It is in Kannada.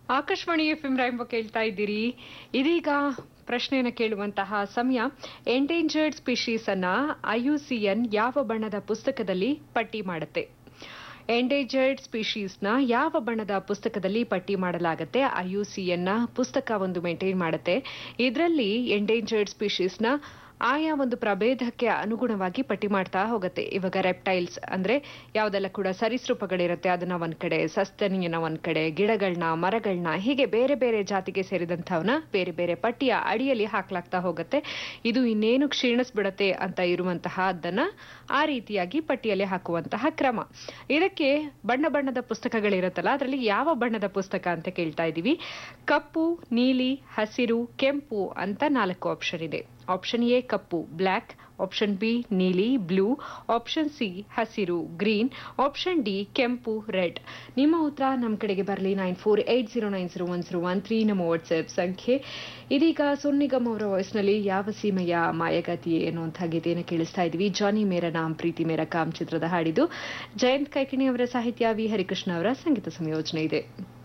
ಆಕಾಶವಾಣಿ ಎಫ್ ಎಂ ರಾಯಂಬ ಕೇಳ್ತಾ ಇದ್ದೀರಿ ಇದೀಗ ಪ್ರಶ್ನೆಯನ್ನು ಕೇಳುವಂತಹ ಸಮಯ ಎಂಡೇಂಜರ್ಡ್ ಸ್ಪೀಶೀಸ್ ಅನ್ನ ಐಯುಸಿಎನ್ ಯಾವ ಬಣ್ಣದ ಪುಸ್ತಕದಲ್ಲಿ ಪಟ್ಟಿ ಮಾಡುತ್ತೆ ಎಂಡೇಂಜರ್ಡ್ ಸ್ಪೀಶೀಸ್ನ ಯಾವ ಬಣ್ಣದ ಪುಸ್ತಕದಲ್ಲಿ ಪಟ್ಟಿ ಮಾಡಲಾಗುತ್ತೆ ಐಯುಸಿಎನ್ನ ಪುಸ್ತಕ ಒಂದು ಮೇಂಟೈನ್ ಮಾಡುತ್ತೆ ಇದರಲ್ಲಿ ಎಂಡೇಂಜರ್ಡ್ ಸ್ಪೀಶೀಸ್ನ ಆಯಾ ಒಂದು ಪ್ರಭೇದಕ್ಕೆ ಅನುಗುಣವಾಗಿ ಪಟ್ಟಿ ಮಾಡ್ತಾ ಹೋಗುತ್ತೆ ಇವಾಗ ರೆಪ್ಟೈಲ್ಸ್ ಅಂದ್ರೆ ಯಾವ್ದೆಲ್ಲ ಕೂಡ ಸರೀಸೃಪಗಳಿರುತ್ತೆ ಅದನ್ನ ಒಂದ್ ಕಡೆ ಸಸ್ತನಿಯನ್ನ ಒಂದ್ ಕಡೆ ಗಿಡಗಳನ್ನ ಮರಗಳನ್ನ ಹೀಗೆ ಬೇರೆ ಬೇರೆ ಜಾತಿಗೆ ಸೇರಿದಂಥವನ್ನ ಬೇರೆ ಬೇರೆ ಪಟ್ಟಿಯ ಅಡಿಯಲ್ಲಿ ಹಾಕ್ಲಾಗ್ತಾ ಹೋಗುತ್ತೆ ಇದು ಇನ್ನೇನು ಕ್ಷೀಣಿಸ್ಬಿಡತ್ತೆ ಅಂತ ಇರುವಂತಹ ಅದನ್ನ ಆ ರೀತಿಯಾಗಿ ಪಟ್ಟಿಯಲ್ಲಿ ಹಾಕುವಂತಹ ಕ್ರಮ ಇದಕ್ಕೆ ಬಣ್ಣ ಬಣ್ಣದ ಪುಸ್ತಕಗಳಿರುತ್ತಲ್ಲ ಅದರಲ್ಲಿ ಯಾವ ಬಣ್ಣದ ಪುಸ್ತಕ ಅಂತ ಕೇಳ್ತಾ ಇದ್ದೀವಿ ಕಪ್ಪು ನೀಲಿ ಹಸಿರು ಕೆಂಪು ಅಂತ ನಾಲ್ಕು ಆಪ್ಷನ್ ಇದೆ ಆಪ್ಷನ್ ಎ ಕಪ್ಪು ಬ್ಲ್ಯಾಕ್ ಆಪ್ಷನ್ ಬಿ ನೀಲಿ ಬ್ಲೂ ಆಪ್ಷನ್ ಸಿ ಹಸಿರು ಗ್ರೀನ್ ಆಪ್ಷನ್ ಡಿ ಕೆಂಪು ರೆಡ್ ನಿಮ್ಮ ಉತ್ತರ ನಮ್ಮ ಕಡೆಗೆ ಬರಲಿ nine four eight zero nine zero one zero one three ನಮ್ಮ ವಾಟ್ಸ್ಆಪ್ ಸಂಖ್ಯೆ ಇದೀಗ ಸೊನ್ನಿಗಮ್ ಅವರ ವಾಯ್ಸ್ನಲ್ಲಿ ಯಾವ ಸೀಮೆಯ ಮಾಯಗತಿ ಎನ್ನುವಂಥ ಗೀತೆಯನ್ನು ಕೇಳಿಸ್ತಾ ಇದ್ವಿ ಜಾನಿ ಮೇರ ನಾಮ್ ಪ್ರೀತಿ ಮೇರ ಕಾಮ್ ಚಿತ್ರದ ಹಾಡಿದು ಜಯಂತ್ ಕೈಕಿಣಿ ಅವರ ಸಾಹಿತ್ಯ ವಿ ಹರಿಕೃಷ್ಣ ಅವರ ಸಂಗೀತ ಸಂಯೋಜನೆ ಇದೆ